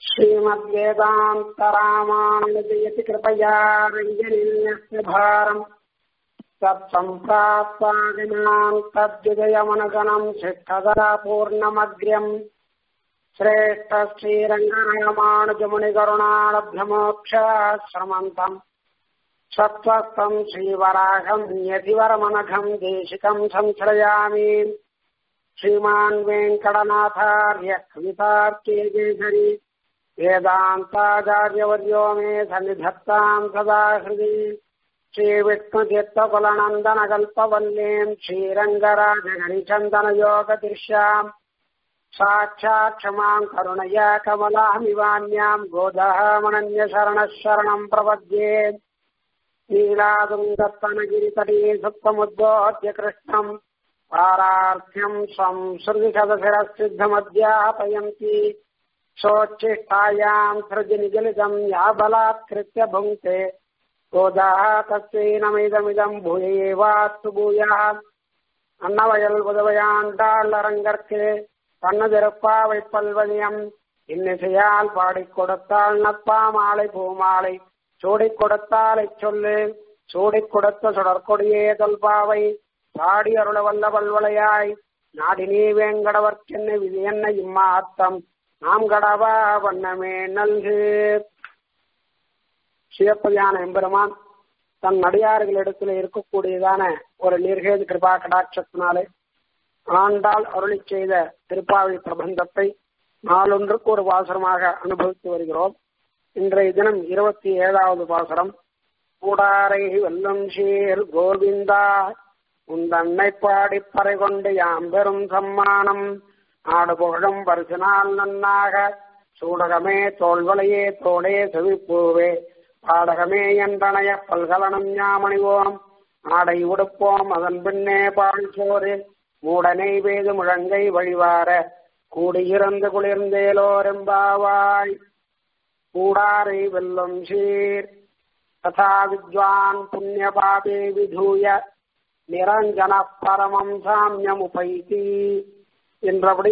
श्रीमद्वेदान्तरामानुजयति कृपया रञ्जनीयस्य भारम् तत्सम्प्राप्तादिनाम् तद्विजयमनगणम् शिष्टदरापूर्णमग्र्यम् श्रेष्ठ श्रीरङ्गरामानुजमुनिकरुणालभ्यमोक्षाश्रमन्तम् सत्त्वस्तम् श्रीवराहम् यतिवरमनघम् देशिकम् संश्रयामि श्रीमान् वेङ्कटनाथार्य कवितार्केशरी वेदान्ताचार्यवर्यो मे सन्निधत्ताम् सदा हृदि श्रीविष्णुचित्तकुलनन्दनकल्पवल्लीम् श्रीरङ्गराजगणिचन्दनयोगदृश्याम् साक्षात् क्षमाम् करुणया कमलामिवान्याम् गोदामनन्यशरणः शरणम् प्रपद्ये नीलादुङ्गत्तनगिरितटे सुप्तमुद्बोध्य कृष्णम् पारार्थ्यम् स्वम् श्रुतिशतशिरसिद्धमध्यापयन्ति सोच्छिष्टायाम् सृजनिजलितम् या बलात्कृत्य भुङ्क्ते गोदाः तस्यै नमिदमिदम् भूयेवास्तु भूयः அன்னவயல் உதவையாண்டாள் அரங்கற்கு தன்னதிருப்பாவை பல்வதியம் இன்னிசையால் பாடிக் கொடுத்தாள் நப்பா மாலை பூமாலை சூடிக் கொடுத்தாலை சொல்லு சூடிக் கொடுத்த சுடற்கொடியே தொல்பாவை பாடி அருள வல்ல பல்வளையாய் நாடினே வேங்கடவர்க்கென்ன விதி என்ன இம்மாத்தம் நாம் கடவா வண்ணமே நல்கு சிவப்பதியான எம்பெருமான் தன் நடிகார்களிடத்துல இருக்கக்கூடியதான ஒரு நிர்கேது கிருபா கடாட்சத்தினாலே ஆண்டாள் அருளி செய்த திருப்பாவை பிரபந்தத்தை நாளொன்றுக்கு ஒரு பாசுரமாக அனுபவித்து வருகிறோம் இன்றைய தினம் இருபத்தி ஏழாவது பாசுரம் கூடாரை வெல்லும் சீர் கோவிந்தா உந்தன்னை பாடி பறை கொண்டு யாம் பெரும் சம்மானம் ஆடு புகழும் பரிசினால் நன்னாக சூடகமே தோல்வலையே தோடே செவிப்பூவே பாடகமே என்றனைய பல்கலனம் ஞாமணிவோம் ஆடை உடுப்போம் அதன் பின்னே பால் சோறு மூடனை வேது முழங்கை வழிவார கூடியிருந்து குளிர்ந்தேலோரெம்பாவாய் கூடாரை வெல்லும் சீர் ததா வித்வான் புண்ணியபாபே விதூய நிரஞ்சன பரமம் சாமியம் உபைதி என்றபடி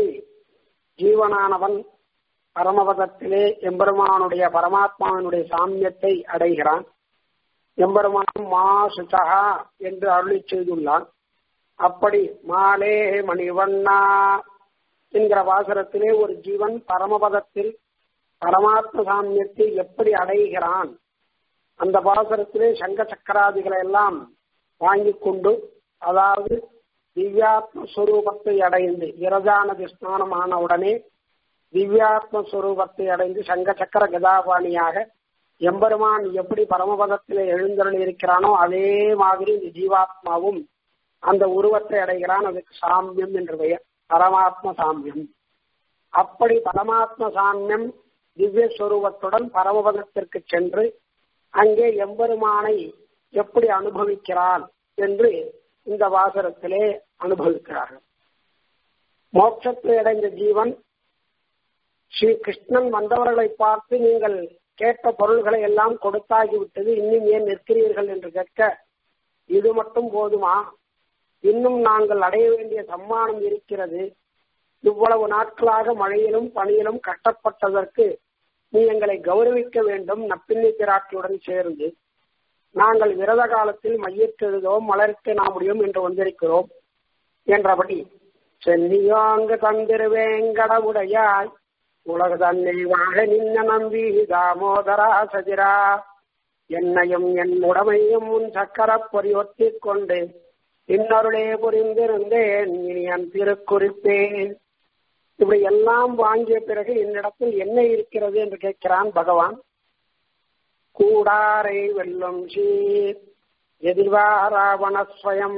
ஜீவனானவன் பரமபதத்திலே எம்பெருமானுடைய பரமாத்மாவினுடைய சாமியத்தை அடைகிறான் எம்பெருமான் மா சுச்சகா என்று அருளி செய்துள்ளான் அப்படி மாலே மணிவண்ணா என்கிற வாசரத்திலே ஒரு ஜீவன் பரமபதத்தில் பரமாத்ம சாமியத்தை எப்படி அடைகிறான் அந்த பாசரத்திலே சங்க சக்கராதிகளை எல்லாம் வாங்கி கொண்டு அதாவது திவ்யாத்ம ஸ்வரூபத்தை அடைந்து இரஜானதி ஸ்நானமான உடனே திவ்யாத்ம ஸ்வரூபத்தை அடைந்து சங்க சக்கர கதாபாணியாக எம்பெருமான் எப்படி பரமபதத்திலே எழுந்தருள் இருக்கிறானோ அதே மாதிரி இந்த ஜீவாத்மாவும் அந்த உருவத்தை அடைகிறான் அதுக்கு சாமியம் என்று பெயர் பரமாத்ம சாமியம் அப்படி பரமாத்ம சாமியம் திவ்ய ஸ்வரூபத்துடன் பரமபதத்திற்கு சென்று அங்கே எம்பெருமானை எப்படி அனுபவிக்கிறான் என்று இந்த வாசரத்திலே அனுபவிக்கிறார்கள் மோட்சத்தை அடைந்த ஜீவன் ஸ்ரீ கிருஷ்ணன் வந்தவர்களை பார்த்து நீங்கள் கேட்ட பொருள்களை எல்லாம் கொடுத்தாகிவிட்டது இன்னும் ஏன் நிற்கிறீர்கள் என்று கேட்க இது மட்டும் போதுமா இன்னும் நாங்கள் அடைய வேண்டிய சம்மானம் இருக்கிறது இவ்வளவு நாட்களாக மழையிலும் பணியிலும் கஷ்டப்பட்டதற்கு நீ எங்களை கௌரவிக்க வேண்டும் நப்பின்னி பிராட்டியுடன் சேர்ந்து நாங்கள் விரத காலத்தில் மையத்தெழுதோம் மலருக்கு நாமுடியும் என்று வந்திருக்கிறோம் என்றபடி சென்னியாங்கு தந்திருவேங்கடவுடையாய் உலக தன்னை வாழ நின்ன நம்பி தாமோதரா சதிரா என்னையும் என் உடமையும் உன் சக்கர பொறி ஒத்திக் கொண்டு இன்னொருளே புரிந்திருந்தேன் இனி என் திருக்குறிப்பேன் இப்படி எல்லாம் வாங்கிய பிறகு என்னிடத்தில் என்ன இருக்கிறது என்று கேட்கிறான் பகவான் கூடாரை வெல்லும் சீர் எதிர்வா ராவணஸ்வயம்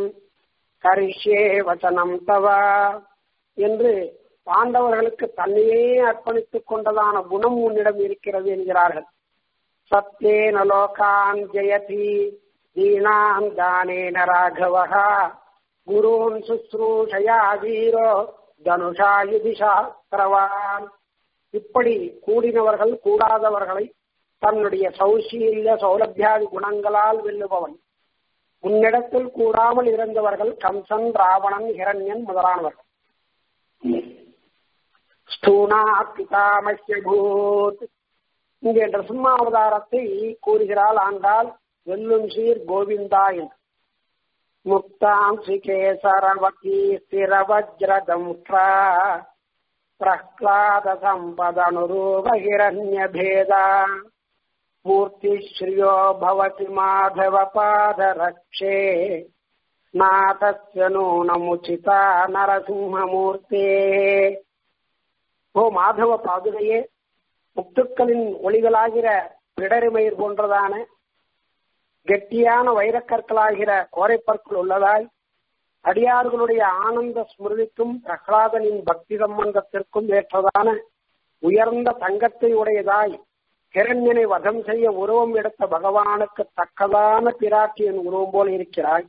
கரிஷே வச்சனம் தவா என்று பாண்டவர்களுக்கு தன்னையே அர்ப்பணித்துக் கொண்டதான குணம் உன்னிடம் இருக்கிறது என்கிறார்கள் சத்தேன லோகான் ஜெயதி தீனாம் தானேன ராகவகா குருன் சுஸ்ரூஷயா வீரோ தனுஷா யுதிஷாஸ்திரவான் இப்படி கூடினவர்கள் கூடாதவர்களை தன்னுடைய சௌசீல்ய சௌலபியாதி குணங்களால் வெல்லுபவன் உன்னிடத்தில் கூடாமல் இருந்தவர்கள் கம்சன் ராவணன் ஹிரண்யன் முதலானவர்கள் ஸ்தூனா பிதாமஹ்ய பூத் இங்கே நரசிம்மாவதாரத்தை கூறுகிறாள் ஆண்டாள் வெல்லும் சீர் கோவிந்தா என்று முக்தாம்சி கேசரவகி ஸ்திரவஜ்ரதம்ஸ்ரா பிரஹ்லாத சம்பதனுரூப ஹிரண்யபேதா மூர்த்தி ஸ்ரீயோ பவதி மாதவ பாதரக்ஷே நாதஸ்ய நூனமுச்சிதா நரசிம்மமூர்த்தே ஓ மாதவ பாதுகையே முத்துக்களின் ஒளிகளாகிற பிடரிமயிர் போன்றதான கெட்டியான வைரக்கற்களாகிற கோரைப்பற்கள் உள்ளதாய் அடியார்களுடைய ஆனந்த ஸ்மிருதிக்கும் பிரகலாதனின் பக்தி சம்பந்தத்திற்கும் ஏற்றதான உயர்ந்த தங்கத்தை உடையதாய் கிரண்யனை வதம் செய்ய உருவம் எடுத்த பகவானுக்கு தக்கதான பிராட்டியின் உருவம் போல இருக்கிறாய்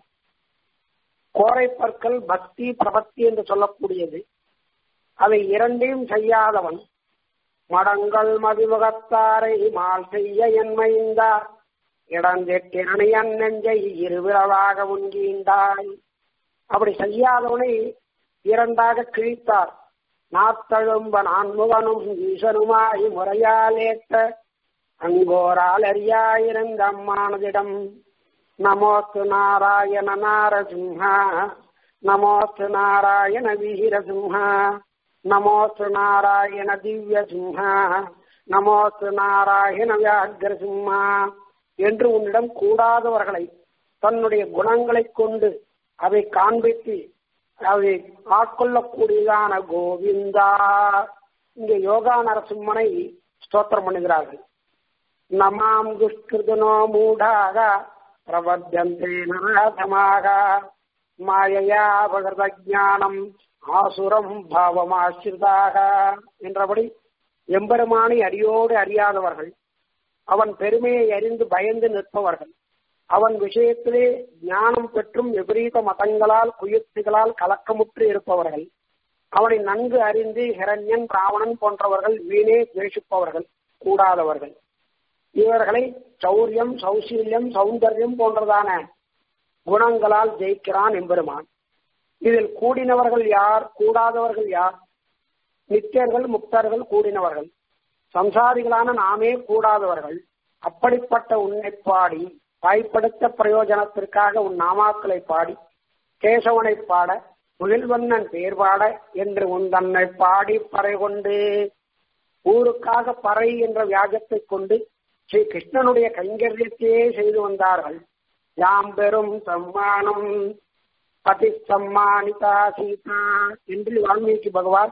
கோரைப்பற்கள் பக்தி பிரபத்தி என்று சொல்லக்கூடியது அவை இரண்டையும் செய்யாதவன் மடங்கள் மதிமுகத்தாரை மால் செய்ய என்மைந்தார் இடந்தெட்டிரணை அந்நெஞ்சை இருவிரலாக உண்கீண்டாய் அப்படி செய்யாதவனை இரண்டாக கிழித்தார் நாத்தழும்ப நான்முகனும் ஈசனுமாய் முறையாலேத்த அங்கோரால் அறியாயிருந்த அம்மானதிடம் நமோஸ்து நாராயண நாரசிம்ஹா நமோஸ்து நாராயண வீரசிம்ஹா நமோஸ்து நாராயண திவ்ய சிம்ஹா நமோஸ்து நாராயண வியாகிரசிம்ஹா என்று உன்னிடம் கூடாதவர்களை தன்னுடைய குணங்களைக் கொண்டு அதை காண்பித்து அதை ஆட்கொள்ளக்கூடியதான கோவிந்தா இங்க யோகா நரசிம்மனை ஸ்தோத்திரம் பண்ணுகிறார்கள் நமாம் துஷ்கிருதனோ மூடாக பிரபத்தியந்தே நராதமாக மாயையா பகர்த ஜானம் ஆசுரம் பாவமாசிரிதாக என்றபடி எம்பெருமானை அடியோடு அறியாதவர்கள் அவன் பெருமையை அறிந்து பயந்து நிற்பவர்கள் அவன் விஷயத்திலே ஞானம் பெற்றும் விபரீத மதங்களால் குயுக்திகளால் கலக்கமுற்று இருப்பவர்கள் அவனை நன்கு அறிந்து ஹிரண்யன் ராவணன் போன்றவர்கள் வீணே துவேஷிப்பவர்கள் கூடாதவர்கள் இவர்களை சௌரியம் சௌசீல்யம் சௌந்தர்யம் போன்றதான குணங்களால் ஜெயிக்கிறான் எம்பெருமான் இதில் கூடினவர்கள் யார் கூடாதவர்கள் யார் நித்தியர்கள் முக்தர்கள் கூடினவர்கள் சம்சாரிகளான நாமே கூடாதவர்கள் அப்படிப்பட்ட உன்னை பாடி வாய்ப்படுத்த பிரயோஜனத்திற்காக உன் நாமாக்களை பாடி கேசவனை பாட முகில்வண்ணன் பேர் பாட என்று உன் தன்னை பாடி பறை கொண்டு ஊருக்காக பறை என்ற வியாஜத்தை கொண்டு ஸ்ரீ கிருஷ்ணனுடைய கைங்கரியத்தையே செய்து வந்தார்கள் யாம் பெரும் சம்மானம் பதி சம்மானிதா சீதா என்று வால்மீகி பகவான்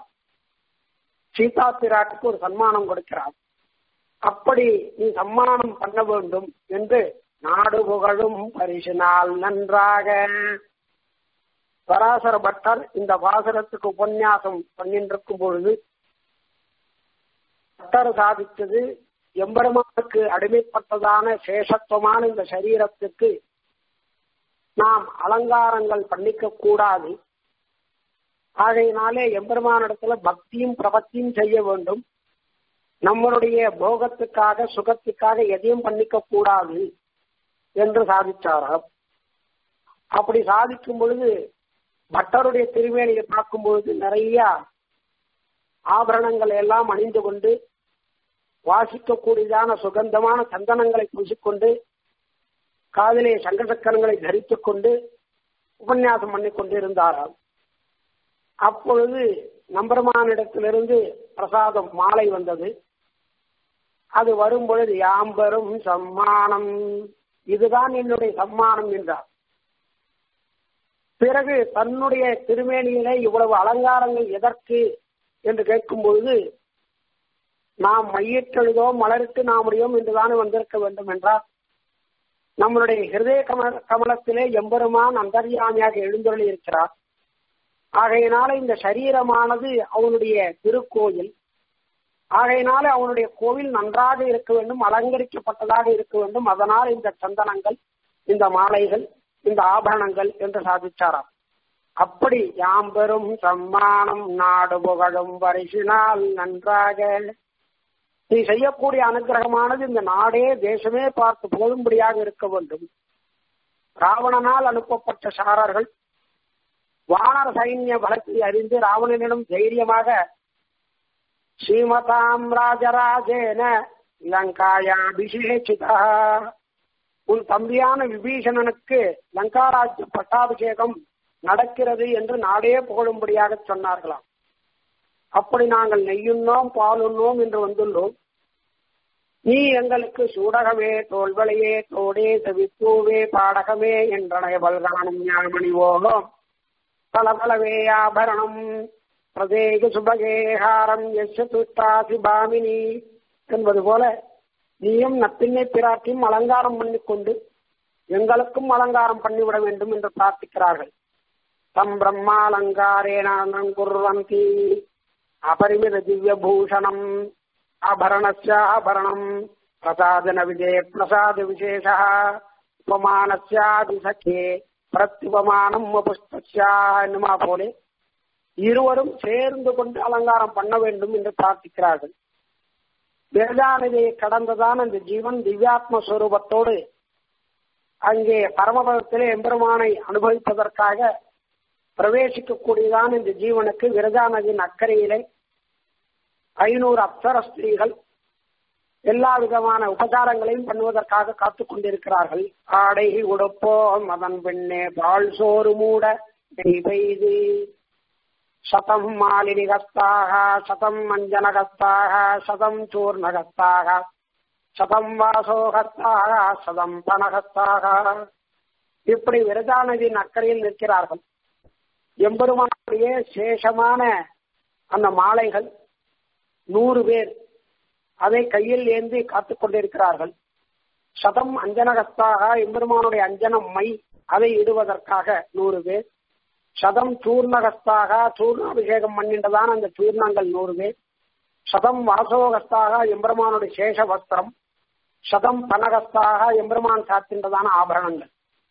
சீதா பிராட்டுக்கு ஒரு சன்மானம் கொடுக்கிறார் அப்படி நீ சம்மானம் பண்ண வேண்டும் என்று நாடு புகழும் பரிசினால் நன்றாக பராசர பட்டர் இந்த பாசனத்துக்கு உபன்யாசம் பண்ணின்றிருக்கும் பொழுது பட்டர் சாதித்தது எம்பெருமானுக்கு அடிமைப்பட்டதான சேஷத்துவமான இந்த சரீரத்துக்கு நாம் அலங்காரங்கள் பண்ணிக்க கூடாது ஆகையினாலே எம்பெருமானிடத்துல பக்தியும் பிரபத்தியும் செய்ய வேண்டும் நம்மளுடைய போகத்துக்காக சுகத்துக்காக எதையும் பண்ணிக்க கூடாது என்று சாதிச்சாராம் அப்படி சாதிக்கும் பொழுது பட்டருடைய திருவேணியை பார்க்கும் பொழுது நிறைய ஆபரணங்கள் எல்லாம் அணிந்து கொண்டு வாசிக்கக்கூடியதான சுகந்தமான சந்தனங்களை பூசிக்கொண்டு காதிலே சங்கசக்கரங்களை தரித்துக் கொண்டு உபன்யாசம் பண்ணி கொண்டிருந்தாராம் அப்பொழுது நம்பருமானிடத்திலிருந்து பிரசாதம் மாலை வந்தது அது வரும் பொழுது யாம்பெரும் சம்மானம் இதுதான் என்னுடைய சம்மானம் என்றார் பிறகு தன்னுடைய திருமேனியிலே இவ்வளவு அலங்காரங்கள் எதற்கு என்று கேட்கும் பொழுது நாம் மையிட்டெழுதோ மலருக்கு நாமுடையோம் என்றுதானே வந்திருக்க வேண்டும் என்றார் நம்மளுடைய ஹிருதய கமல கமலத்திலே எம்பெருமான் அந்தர்யாமியாக எழுந்தருளி இருக்கிறார் ஆகையினால இந்த சரீரமானது அவனுடைய திருக்கோயில் ஆகையினால அவனுடைய கோவில் நன்றாக இருக்க வேண்டும் அலங்கரிக்கப்பட்டதாக இருக்க வேண்டும் அதனால் இந்த சந்தனங்கள் இந்த மாலைகள் இந்த ஆபரணங்கள் என்று சாதிச்சாராம் அப்படி யாம் பெரும் சம்மானம் நாடு புகழும் பரிசினால் நன்றாக நீ செய்யக்கூடிய அனுகிரகமானது இந்த நாடே தேசமே பார்த்து போதும்படியாக இருக்க வேண்டும் ராவணனால் அனுப்பப்பட்ட சாரர்கள் வானர சைன்ய பலத்தை அறிந்து ராவணனிடம் தைரியமாக ஸ்ரீமதாம் ராஜராஜேன லங்காயாபிஷேகிதா உன் தம்பியான விபீஷணனுக்கு லங்காராஜ்ய பட்டாபிஷேகம் நடக்கிறது என்று நாடே புகழும்படியாக சொன்னார்களாம் அப்படி நாங்கள் நெய்யுண்ணோம் பாலுண்ணோம் என்று வந்துள்ளோம் நீ எங்களுக்கு சூடகமே தோல்வளையே தோடே தவிப்பூவே பாடகமே என்றனைய பல்கானும் ஞாமணி ஓகம் பலபலவே ஆபரணம் பிரதேக சுபகேகாரம் எஸ் துட்டாசி பாமினி என்பது போல நீயும் நப்பின்னை பிராட்டியும் அலங்காரம் பண்ணிக்கொண்டு எங்களுக்கும் அலங்காரம் பண்ணிவிட வேண்டும் என்று பிரார்த்திக்கிறார்கள் தம் பிரம்மாலங்காரேண குர்வந்தி அபரிமித திவ்ய பூஷணம் ஆபரணஸ்யாபரணம் பிரசாதன விஜய பிரசாத விசேஷ உபமானஸ்யாதிசக்கே பிரத்யுபமானம் புஷ்பஸ்யா என்னுமா போலே இருவரும் சேர்ந்து கொண்டு அலங்காரம் பண்ண வேண்டும் என்று பிரார்த்திக்கிறார்கள் வேதாநிதியை கடந்துதான் அந்த ஜீவன் திவ்யாத்ம ஸ்வரூபத்தோடு அங்கே பரமபதத்திலே எம்பெருமானை அனுபவிப்பதற்காக பிரவேசிக்கக்கூடியதான் இந்த ஜீவனுக்கு விரஜா நதியின் அக்கறையிலே ஐநூறு அப்சர ஸ்திரீகள் எல்லா விதமான உபசாரங்களையும் பண்ணுவதற்காக காத்துக் கொண்டிருக்கிறார்கள் ஆடை உடுப்போம் அதன் பின்னே பால் சோறு மூட நெய் பெய்து சதம் மாலினிகஸ்தாக சதம் மஞ்சனகஸ்தாக சதம் சூர்ணகஸ்தாக சதம் வாசோகஸ்தாக சதம் பணகஸ்தாக இப்படி விரதா நதியின் அக்கறையில் நிற்கிறார்கள் எம்பெருமானுடைய சேஷமான அந்த மாலைகள் நூறு பேர் அதை கையில் ஏந்தி காத்துக் கொண்டிருக்கிறார்கள் சதம் அஞ்சனகஸ்தாக எம்பெருமானுடைய அஞ்சனம் மை அதை இடுவதற்காக நூறு பேர் சதம் சூர்ணகஸ்தாக சூர்ணாபிஷேகம் பண்ணின்றதான அந்த சூர்ணங்கள் நூறு பேர் சதம் வாசோகஸ்தாக எம்பெருமானுடைய சேஷ வஸ்திரம் சதம் பனகஸ்தாக எம்பெருமான் சாத்தின்றதான ஆபரணங்கள்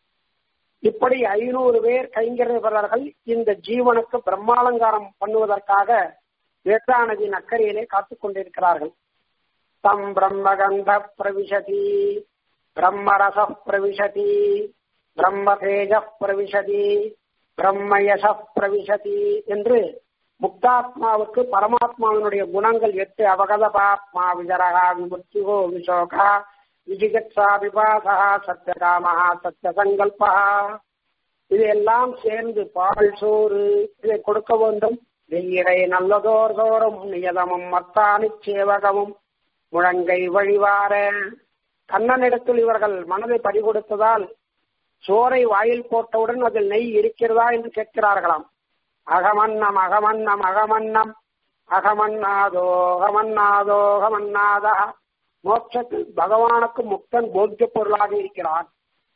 இப்படி ஐநூறு பேர் கைங்கரியவர்கள் இந்த ஜீவனுக்கு பிரம்மாலங்காரம் பண்ணுவதற்காக வேதாநதியின் அக்கறையிலே காத்துக் கொண்டிருக்கிறார்கள் தம் பிரம்மகந்த பிரவிசதி பிரம்மரச பிரவிசதி பிரம்மதேஜ பிரவிசதி பிரம்மயச பிரவிசதி என்று முக்தாத்மாவுக்கு பரமாத்மாவினுடைய குணங்கள் எட்டு அவகத பாத்மா விஜரகா விமுத்திகோ விசோகா விஜிகத்சா விபாசா சத்தியகாமஹா சத்தியசங்கல்பா இதையெல்லாம் சேர்ந்து பால் சோறு இதை கொடுக்க வேண்டும் வெயிலை நல்லதோர் தோறும் நியதமும் மத்தானி சேவகமும் முழங்கை வழிவார கண்ணனிடத்தில் இவர்கள் மனதை பறிகொடுத்ததால் சோரை வாயில் போட்டவுடன் அதில் நெய் இருக்கிறதா என்று கேட்கிறார்களாம் அகமன்னம் அகமன்னம் அகமன்னம் அகமன்னாதோ அகமன்னாதோ அகமன்னாதா மோட்சத்தில் பகவானுக்கு முக்தன் போக்கிய பொருளாக இருக்கிறான்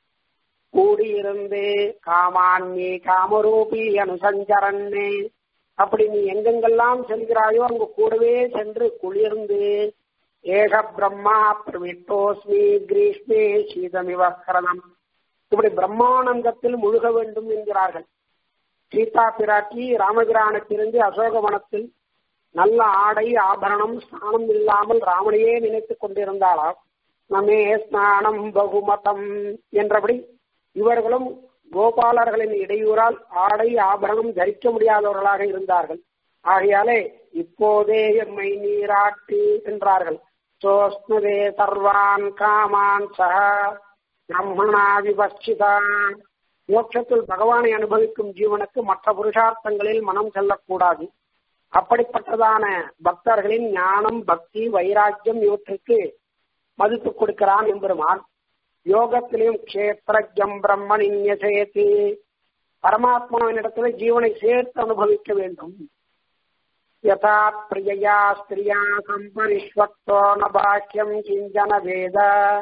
கூடியிருந்து காமான்மி காமரூபி அனுசஞ்சரன்னே அப்படி நீ எங்கெங்கெல்லாம் செல்கிறாயோ அங்கு கூடவே சென்று குளிர்ந்து ஏக பிரம்மா பிரமிட்டோஸ்மி கிரீஷ்மே சீதமிவ கரணம் இப்படி பிரம்மானந்தத்தில் முழுக வேண்டும் என்கிறார்கள் சீதா பிராட்டி ராமபிரானத்திலிருந்து அசோகவனத்தில் நல்ல ஆடை ஆபரணம் ஸ்நானம் இல்லாமல் ராமனையே நினைத்துக் கொண்டிருந்தாளாம் நமே ஸ்நானம் பகுமதம் என்றபடி இவர்களும் கோபாலர்களின் இடையூறால் ஆடை ஆபரணம் தரிக்க முடியாதவர்களாக இருந்தார்கள் ஆகையாலே இப்போதே எம்மை நீராட்டி என்றார்கள் சோஸ்மதே சர்வான் காமான் சக பிரம்மணா விபஸ்சிதா மோட்சத்தில் பகவானை அனுபவிக்கும் ஜீவனுக்கு மற்ற புருஷார்த்தங்களில் மனம் செல்லக்கூடாது அப்படிப்பட்டதான பக்தர்களின் ஞானம் பக்தி வைராக்கியம் இவற்றுக்கு மதிப்பு கொடுக்கிறான் எம்பெருமான் யோகத்திலையும் கஷேத்திரம் பிரம்மனின் சேர்த்து பரமாத்மாவினிடத்துல ஜீவனை சேர்த்து அனுபவிக்க வேண்டும் யதா பிரியா ஸ்திரியா சம்பரிஷ்வத்தோ ந பாக்கியம் கிஞ்சன வேத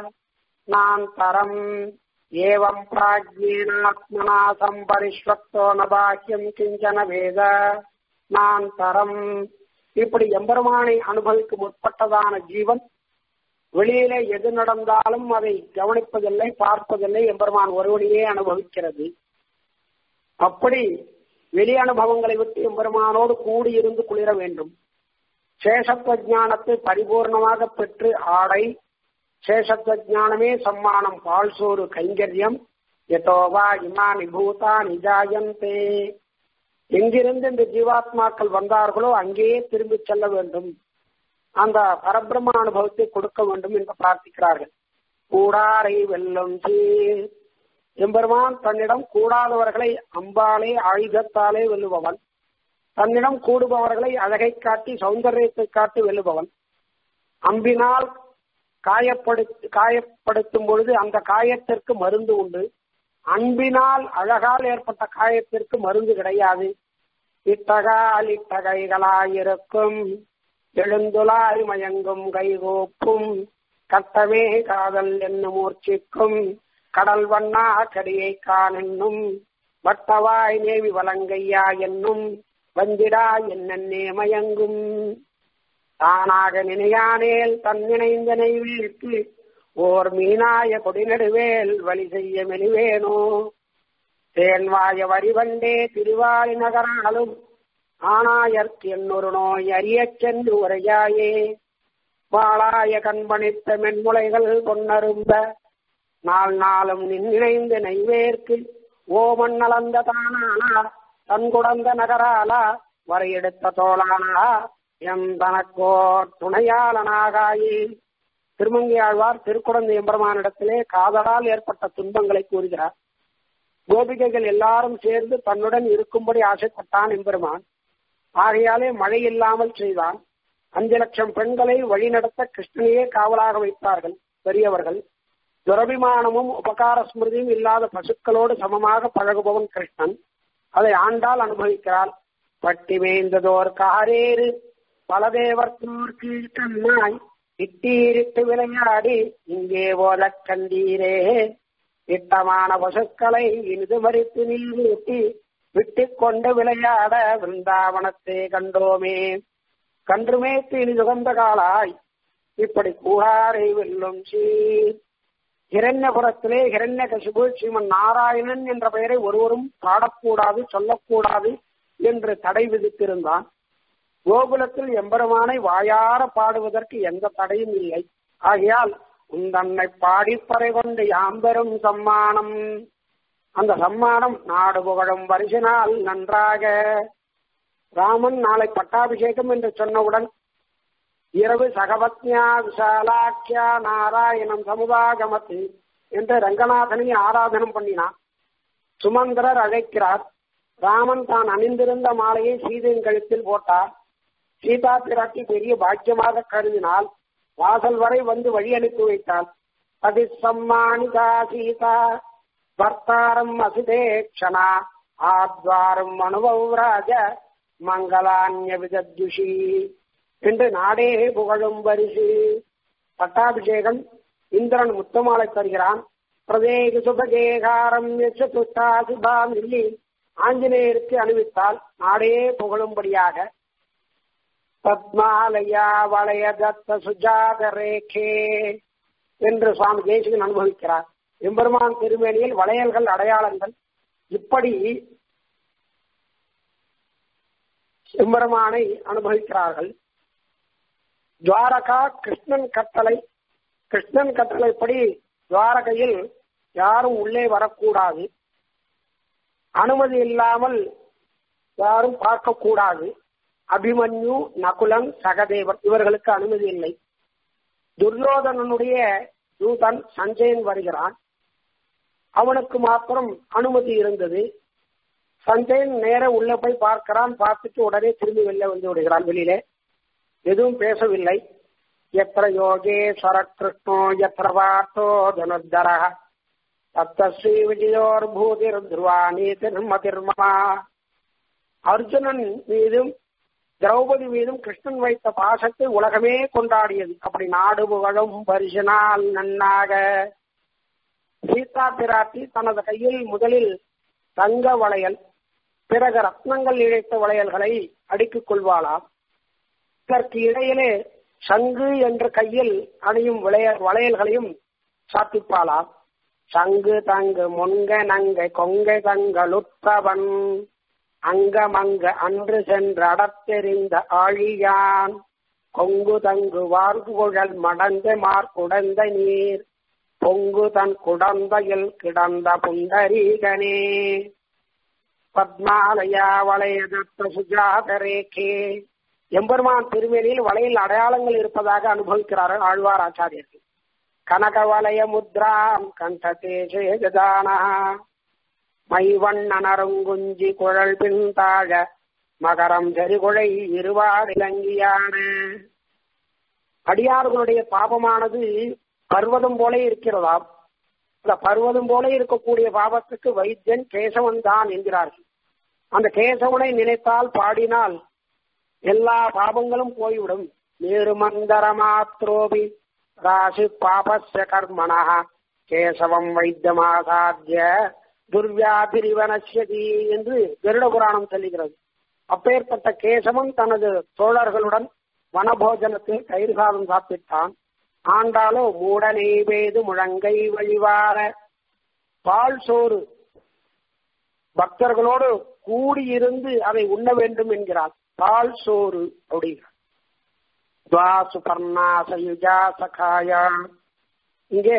நாந்தரம் ஏவம் பிராஜ்யேனாத்மனா சம்பரிஷ்வத்தோ ந பாக்கியம் கிஞ்சன வேத நாந்தரம் இப்படி எம்பெருமானை அனுபவிக்க முற்பட்டதான ஜீவன் வெளியிலே எது நடந்தாலும் அதை கவனிப்பதில்லை பார்ப்பதில்லை எம்பெருமான் ஒருவனையே அனுபவிக்கிறது அப்படி வெளி அனுபவங்களை விட்டு எம்பெருமானோடு கூடியிருந்து குளிர வேண்டும் சேஷத்துவ ஞானத்தை பரிபூர்ணமாக பெற்று ஆடை சேஷத்துவ ஞானமே சம்மானம் பால் சோறு கைங்கரியம் எதோவா இமானி பூதா நிஜாயந்தே எங்கிருந்து இந்த ஜீவாத்மாக்கள் வந்தார்களோ அங்கேயே திரும்பி செல்ல வேண்டும் அந்த பரபிரம்ம அனுபவத்தை கொடுக்க வேண்டும் என்று பிரார்த்திக்கிறார்கள் கூடாரை வெல்லும் சீர் எம்பெருமான் தன்னிடம் கூடாதவர்களை அம்பாலே ஆயுதத்தாலே வெல்லுபவன் தன்னிடம் கூடுபவர்களை அழகை காட்டி சௌந்தரியத்தை காட்டி வெல்லுபவன் அம்பினால் காயப்படுத்தி காயப்படுத்தும் பொழுது அந்த காயத்திற்கு மருந்து உண்டு அன்பினால் அழகால் ஏற்பட்ட காயத்திற்கு மருந்து கிடையாது இத்தகால் இத்தகைகளாயிருக்கும் எழுந்துலாய் மயங்கும் கைகோப்பும் கட்டமே காதல் என்னும் மூர்ச்சிக்கும் கடல் வண்ணா கடியை காணென்னும் வட்டவாய் நேவி வலங்கையா என்னும் வந்திடா என்னென்னே மயங்கும் தானாக நினையானேல் தன் நினைந்த நெய்வேற்கு ஓர் மீனாய கொடிநடுவேல் வழி செய்ய மெலிவேனோ தேன்வாய வரிவண்டே திருவாரி நகராலும் ஆனாயற்கு என்னொரு நோய் அறியச் சென்று உரையாயே வாளாய கண்பணித்த மென்முளைகள் பொன்னருந்த நாள் நாளும் நின்னிணைந்து நைவேற்கு ஓமன் நலந்த தானானா தன் குடந்த நகராலா வரையெடுத்த தோளானா எம் தனக்கோர் துணையாளனாகாயே திருமங்கை ஆழ்வார் திருக்குடந்தை எம்பெருமானிடத்திலே காதலால் ஏற்பட்ட துன்பங்களை கூறுகிறார் கோபிகைகள் எல்லாரும் சேர்ந்து தன்னுடன் இருக்கும்படி ஆசைப்பட்டான் எம்பெருமான் ஆகையாலே மழை இல்லாமல் செய்தான் அஞ்சு லட்சம் பெண்களை வழிநடத்த கிருஷ்ணனையே காவலாக வைத்தார்கள் பெரியவர்கள் துரபிமானமும் உபகார ஸ்மிருதியும் இல்லாத பசுக்களோடு சமமாக பழகுபவன் கிருஷ்ணன் அதை ஆண்டால் அனுபவிக்கிறாள் பட்டி மேய்ந்ததோர் காரேறு பலதேவர்த்தோர் கீழ்கண்ணாய் இட்டீரிட்டு விளையாடி இங்கே போல கண்டீரே இட்டமான பசுக்களை இனிது மறித்து நீர் ஊட்டி விட்டு கொண்டு விளையாட விருந்தாவனத்தை கண்டோமே கன்றுமேத்து இனி சுகந்த காலாய் இப்படி கூடாரை வெல்லும் சீர் ஹிரண்யபுரத்திலே ஹிரண்ய கசிபு ஸ்ரீமன் நாராயணன் என்ற பெயரை ஒருவரும் பாடக்கூடாது சொல்லக்கூடாது என்று தடை விதித்திருந்தான் கோகுலத்தில் எம்பெருமானை வாயார பாடுவதற்கு எந்த தடையும் இல்லை ஆகையால் உந்தன்னை பாடிப்பறை கொண்டு யாம்பெரும் சம்மானம் அந்த சம்மானம் நாடு புகழும் வரிசினால் நன்றாக ராமன் நாளை பட்டாபிஷேகம் என்று சொன்னவுடன் இரவு சகவத்யா விசாலாக்கியா நாராயணம் சமுதாகமத்து என்று ரங்கநாதனை ஆராதனம் பண்ணினான் சுமந்திரர் அழைக்கிறார் ராமன் தான் அணிந்திருந்த மாலையை சீதையின் கழுத்தில் போட்டார் சீதா பிராட்டி பெரிய பாக்கியமாக கருதினால் வாசல் வரை வந்து வழி அனுப்பி வைத்தாள் பதிசம்மானிதா சீதா பர்த்தாரம் அசுதேக்ஷனா ஆத்வாரம் அனுபவராஜ மங்களான்ய விதத்யுஷி என்று நாடே புகழும் பரிசு பட்டாபிஷேகம் இந்திரன் முத்தமாலை தருகிறான் பிரதேக சுபகேகாரம் சுபாமில்லி ஆஞ்சநேயருக்கு அணிவித்தால் நாடே புகழும்படியாக பத்மாலயா வளைய தத்த சுஜாத ரேகே என்று சுவாமி தேசிகன் அனுபவிக்கிறார் எம்பெருமான் திருமேனியில் வளையல்கள் அடையாளங்கள் இப்படி எம்பெருமானை அனுபவிக்கிறார்கள் துவாரகா கிருஷ்ணன் கட்டளை கிருஷ்ணன் கட்டளைப்படி துவாரகையில் யாரும் உள்ளே வரக்கூடாது அனுமதி இல்லாமல் யாரும் பார்க்கக்கூடாது அபிமன்யு நகுலன் சகதேவன் இவர்களுக்கு அனுமதி இல்லை துரியோதனனுடைய தூதன் சஞ்சயன் வருகிறான் அவனுக்கு மாத்திரம் அனுமதி இருந்தது சஞ்சயன் நேர உள்ள போய் பார்க்கிறான் பார்த்துட்டு உடனே திரும்பி வெளில வந்து விடுகிறான் வெளியிலே எதுவும் பேசவில்லை எத்திர யோகேஸ்வர கிருஷ்ணோ எத்திர பாட்டோ தனுர்தர தத்தஸ்ரீ விஜயோர் பூதிர் துருவாணி திருமதிர்மா அர்ஜுனன் மீதும் திரௌபதி மீதும் கிருஷ்ணன் வைத்த பாசத்தை உலகமே கொண்டாடியது அப்படி நாடு புகழும் பரிசனால் நன்னாக சீதா பிராட்டி தனது கையில் முதலில் தங்க வளையல் பிறகு ரத்னங்கள் இழைத்த வளையல்களை அடுக்கிக் கொள்வாளாம் இதற்கு இடையிலே சங்கு என்ற கையில் அணியும் விளைய வளையல்களையும் சாத்திப்பாளாம் சங்கு தங்கு முன்க நங்கை கொங்கை தங்களுற்றவன் அங்கமங்க அன்று சென்று அடத்தெறிந்த ஆழியான் கொங்கு தங்கு வார்குழல் மடந்த மார்குடந்த நீர் பொங்கு தன் குடந்தையில் கிடந்த புண்டரீகனே பத்மாலயா வளைய தத்த சுஜாத ரேகே எம்பெருமான் திருமேனியில் வளையல் அடையாளங்கள் இருப்பதாக அனுபவிக்கிறார்கள் ஆழ்வார் ஆச்சாரியர்கள் கனக வலய முத்ராம் கண்டதே சேகதானா மைவண்ணனருங்குஞ்சி குழல் பின்தாழ மகரம் செறிகுழை இருவாடிலங்கியான அடியார்களுடைய பாபமானது பர்வதம் போல இருக்கிறதாம் அந்த பர்வதம் போல இருக்கக்கூடிய பாவத்துக்கு வைத்தியன் கேசவன் தான் என்கிறார்கள் அந்த கேசவனை நினைத்தால் பாடினால் எல்லா பாபங்களும் போய்விடும் நேருமந்தர மாத்ரோபி ராசி பாபஸ்ய கர்மணா கேசவம் வைத்தியமாசாத்திய துர்வியாபிரிவனசியதி என்று கருட புராணம் சொல்லுகிறது அப்பேற்பட்ட கேசவன் தனது தோழர்களுடன் வனபோஜனத்தில் கயிறு சாதம் சாப்பிட்டான் ஆண்டாலோ மூடனை வேது முழங்கை வழிவார பால் சோறு பக்தர்களோடு கூடியிருந்து அதை உண்ண வேண்டும் என்கிறார் பால் சோறு அப்படிங்கிறார் துவா சுபர்ணா சயுஜா சகாயா இங்கே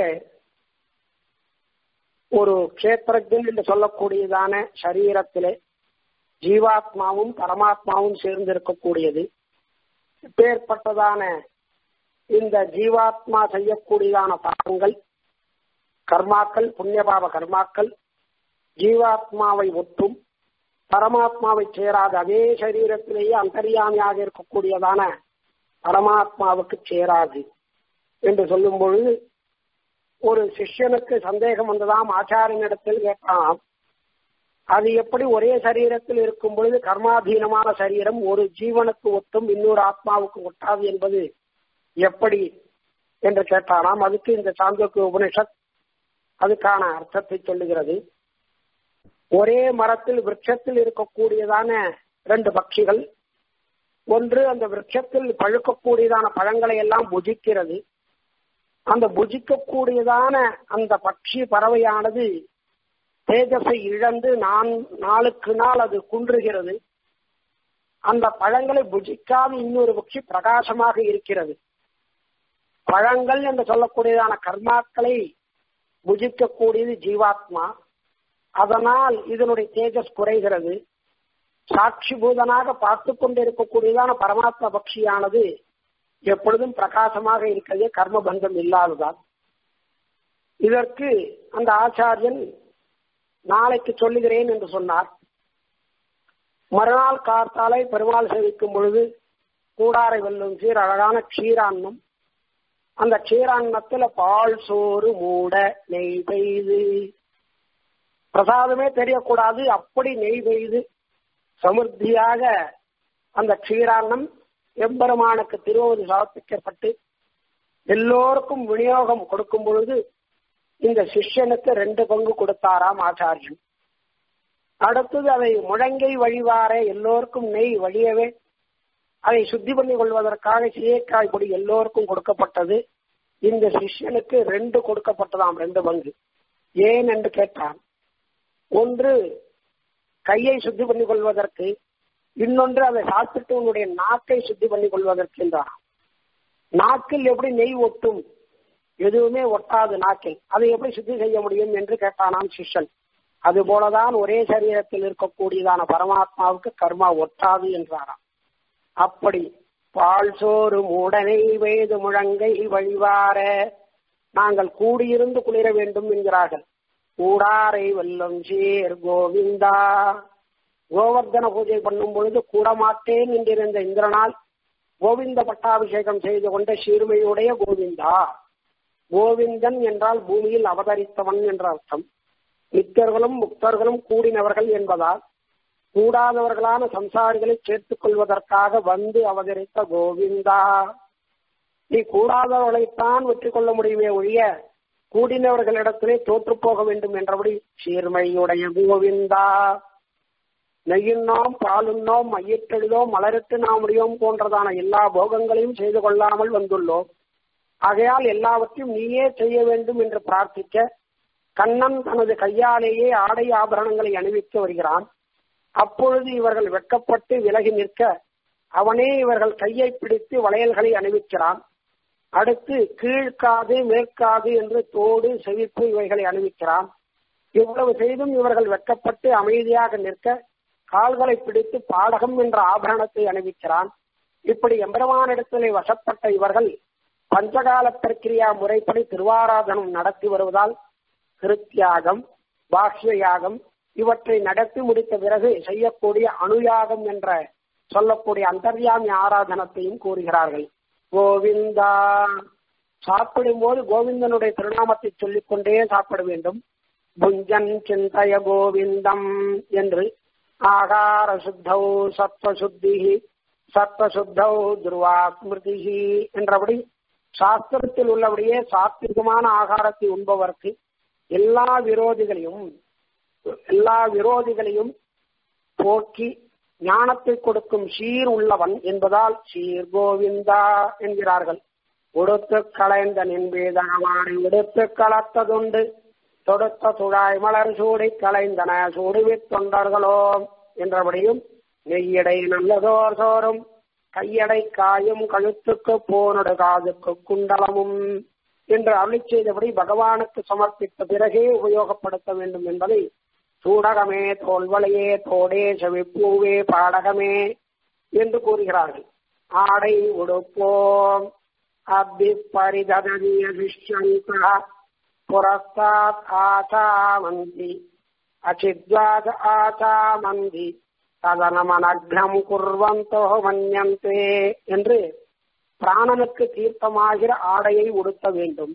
ஒரு கஷேத்திரத்தில் என்று சொல்லக்கூடியதான சரீரத்திலே ஜீவாத்மாவும் பரமாத்மாவும் சேர்ந்து இருக்கக்கூடியது இப்பேற்பட்டதான இந்த ஜீவாத்மா செய்யக்கூடியதான பாவங்கள் கர்மாக்கள் புண்ணியபாவ கர்மாக்கள் ஜீவாத்மாவை ஒட்டும் பரமாத்மாவை சேராத அதே சரீரத்திலேயே அந்தரியாமியாக இருக்கக்கூடியதான பரமாத்மாவுக்கு சேராது என்று சொல்லும் பொழுது ஒரு சிஷ்யனுக்கு சந்தேகம் வந்ததாம் ஆச்சாரியனிடத்தில் கேட்டாம் அது எப்படி ஒரே சரீரத்தில் இருக்கும் பொழுது கர்மாதீனமான சரீரம் ஒரு ஜீவனுக்கு ஒட்டும் இன்னொரு ஆத்மாவுக்கு ஒட்டாது என்பது எப்படி என்று கேட்டாராம் அதுக்கு இந்த சாந்தோக்கு உபனிஷத் அதுக்கான அர்த்தத்தை சொல்லுகிறது ஒரே மரத்தில் விருட்சத்தில் இருக்கக்கூடியதான ரெண்டு பட்சிகள் ஒன்று அந்த விருட்சத்தில் பழுக்கக்கூடியதான பழங்களை எல்லாம் புஜிக்கிறது அந்த புஜிக்கக்கூடியதான அந்த பட்சி பறவையானது தேஜஸை இழந்து நான் நாளுக்கு நாள் அது குன்றுகிறது அந்த பழங்களை புஜிக்காத இன்னொரு பட்சி பிரகாசமாக இருக்கிறது பழங்கள் என்று சொல்லக்கூடியதான கர்மாக்களை புஜிக்கக்கூடியது ஜீவாத்மா அதனால் இதனுடைய தேஜஸ் குறைகிறது சாட்சி பூதனாக பார்த்து கொண்டிருக்கக்கூடியதான பரமாத்ம பக்ஷியானது எப்பொழுதும் பிரகாசமாக இருக்கிறது கர்மபந்தம் இல்லாததால் இதற்கு அந்த ஆச்சாரியன் நாளைக்கு சொல்லுகிறேன் என்று சொன்னார் மறுநாள் கார்த்தாலை பெருமாள் சேவிக்கும் பொழுது கூடாரை வெல்லும் சீர் அழகான க்ஷீரான்னம் அந்த க்ஷீரான்னத்துல பால் சோறு மூட நெய் பெய்து பிரசாதமே தெரியக்கூடாது அப்படி நெய் பெய்து சமிருத்தியாக அந்த க்ஷீரான்னம் எம்பெருமானுக்கு திருவதி சமர்ப்பிக்கப்பட்டு எல்லோருக்கும் விநியோகம் கொடுக்கும் பொழுது இந்த சிஷ்யனுக்கு ரெண்டு பங்கு கொடுத்தாராம் ஆச்சாரியன் அடுத்தது அதை முழங்கை வழிவார எல்லோருக்கும் நெய் வழியவே அதை சுத்தி பண்ணி கொள்வதற்காக சீயக்காய் பொடி எல்லோருக்கும் கொடுக்கப்பட்டது இந்த சிஷ்யனுக்கு ரெண்டு கொடுக்கப்பட்டதாம் ரெண்டு பங்கு ஏன் என்று கேட்டான் ஒன்று கையை சுத்தி பண்ணி கொள்வதற்கு இன்னொன்று அதை சாப்பிட்டு உன்னுடைய நாக்கை சுத்தி பண்ணி கொள்வதற்கு என்றான் நாக்கில் எப்படி நெய் ஒட்டும் எதுவுமே ஒட்டாது நாக்கில் அதை எப்படி சுத்தி செய்ய முடியும் என்று கேட்டானாம் சிஷ்யன் அதுபோலதான் ஒரே சரீரத்தில் இருக்கக்கூடியதான பரமாத்மாவுக்கு கர்மா ஒட்டாது என்றாராம் அப்படி பால் சோறு மூடனை வேது முழங்கை வழிவார நாங்கள் கூடியிருந்து குளிர வேண்டும் என்கிறார்கள் கூடாரை வெல்லும் சீர் கோவிந்தா கோவர்தன பூஜை பண்ணும் பொழுது கூட மாட்டேன் என்றிருந்த இந்திரனால் கோவிந்த பட்டாபிஷேகம் செய்து கொண்ட சீர்மையுடைய கோவிந்தா கோவிந்தன் என்றால் பூமியில் அவதரித்தவன் என்ற அர்த்தம் நித்தர்களும் முக்தர்களும் கூடினவர்கள் என்பதால் கூடாதவர்களான சம்சாரிகளை சேர்த்துக் கொள்வதற்காக வந்து அவதரித்த கோவிந்தா நீ கூடாதவர்களைத்தான் வெற்றி கொள்ள முடியுமே ஒழிய கூடினவர்களிடத்திலே தோற்று போக வேண்டும் என்றபடி சீர்மையுடைய கோவிந்தா நெய்யுண்ணோம் பாலுண்ணோம் மையிட்டெழுதோம் மலரிட்டு நாமுடியோம் போன்றதான எல்லா போகங்களையும் செய்து கொள்ளாமல் வந்துள்ளோம் ஆகையால் எல்லாவற்றையும் நீயே செய்ய வேண்டும் என்று பிரார்த்திக்க கண்ணன் தனது கையாலேயே ஆடை ஆபரணங்களை அணிவித்து வருகிறான் அப்பொழுது இவர்கள் வெட்கப்பட்டு விலகி நிற்க அவனே இவர்கள் கையை பிடித்து வளையல்களை அணிவிக்கிறான் அடுத்து கீழ்காது மேற்காது என்று தோடு செவிப்பு இவைகளை அணிவிக்கிறான் இவ்வளவு செய்தும் இவர்கள் வெட்கப்பட்டு அமைதியாக நிற்க கால்களை பிடித்து பாடகம் என்ற ஆபரணத்தை அணிவிக்கிறான் இப்படி எம்பெருமானிடத்திலே வசப்பட்ட இவர்கள் பஞ்சகால பிரக்கிரியா முறைப்படி திருவாராதனம் நடத்தி வருவதால் திருத்தியாகம் பாஷ்ய யாகம் இவற்றை நடத்தி முடித்த பிறகு செய்யக்கூடிய அணுயாகம் என்ற சொல்லக்கூடிய அந்தர்யாமி ஆராதனத்தையும் கூறுகிறார்கள் கோவிந்தா சாப்பிடும் போது கோவிந்தனுடைய திருநாமத்தை சொல்லிக்கொண்டே சாப்பிட வேண்டும் புஞ்சன் சிந்தய கோவிந்தம் என்று ஆகார சுத்தௌ சத்வசுத்தி சத்வசுத்தௌ துருவா ஸ்மிருதி என்றபடி சாஸ்திரத்தில் உள்ளபடியே சாத்விகமான ஆகாரத்தை உண்பவர்க்கு எல்லா விரோதிகளையும் எல்லா விரோதிகளையும் போக்கி ஞானத்தை கொடுக்கும் சீர் உள்ளவன் என்பதால் சீர் கோவிந்தா என்கிறார்கள் உடுத்து களைந்த நின்பேதகமாறி உடுத்து களத்ததுண்டு தொடுத்த துழாய் மலர் சூடி களைந்தன சூடுவித் தொண்டர்களோ என்றபடியும் நெய்யடை நல்லதோர் சோறும் கையடை காயும் கழுத்துக்கு போனடு காதுக்கு குண்டலமும் என்று அருளி செய்தபடி பகவானுக்கு சமர்ப்பித்த பிறகே உபயோகப்படுத்த வேண்டும் என்பதை சூடகமே தோல்வளையே தோடே செவிப்பூவே பாடகமே என்று கூறுகிறார்கள் ஆடை உடுப்போம் அபி பரிததனியதிஷ்யந்த புரஸ்தாத் ஆச்சாமந்தி அச்சித்வாத் ஆச்சாமந்தி ததனமனக்னம் குர்வந்தோ மன்யந்தே என்று பிராணனுக்கு தீர்த்தமாகிற ஆடையை உடுத்த வேண்டும்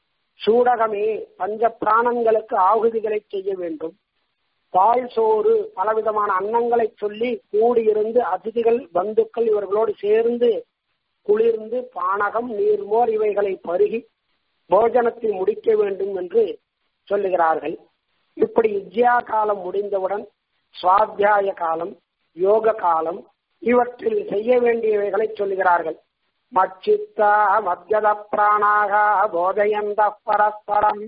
சூடகமே பஞ்ச பிராணங்களுக்கு ஆகுதிகளை செய்ய வேண்டும் பால் சோறு பலவிதமான அன்னங்களை சொல்லி கூடியிருந்து அதிதிகள் பந்துக்கள் இவர்களோடு சேர்ந்து குளிர்ந்து பானகம் நீர்மோர் இவைகளை பருகி போஜனத்தை முடிக்க வேண்டும் என்று சொல்லுகிறார்கள் இப்படி வித்யா காலம் முடிந்தவுடன் சுவாத்தியாய காலம் யோக காலம் இவற்றில் செய்ய வேண்டியவைகளை சொல்லுகிறார்கள் மச்சித்தா மத்தியத பிராணாக போதயந்த பரஸ்பரம்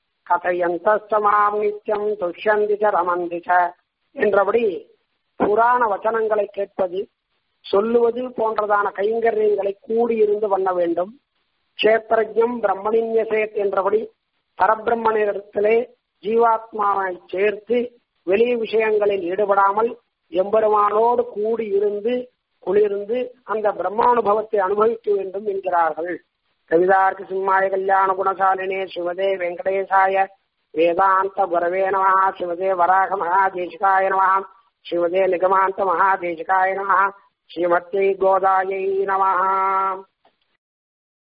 கதையந்தமாம் நித்தியம் துஷ்யந்தி ச ரமந்தி ச என்றபடி புராண வச்சனங்களை கேட்பது சொல்லுவது போன்றதான கைங்கரியங்களை கூடியிருந்து பண்ண வேண்டும் கஷேத்திரஜம் பிரம்மணின்யசேத் என்றபடி பரபிரம்மனிடத்திலே ஜீவாத்மாவை சேர்த்து வெளி விஷயங்களில் ஈடுபடாமல் எம்பெருமானோடு கூடி இருந்து குளிர்ந்து அந்த பிரம்மானுபவத்தை அனுபவிக்க வேண்டும் என்கிறார்கள் கவிதார்க்கு சிம்மாய கல்யாண குணசாலினே சிவதே வெங்கடேசாய வேதாந்த குரவே நம சிவதே வராக மகாதேசிகாய நம சிவதே நிகமாந்த மகாதேசிகாய நம ஸ்ரீமத்தை கோதாயை நம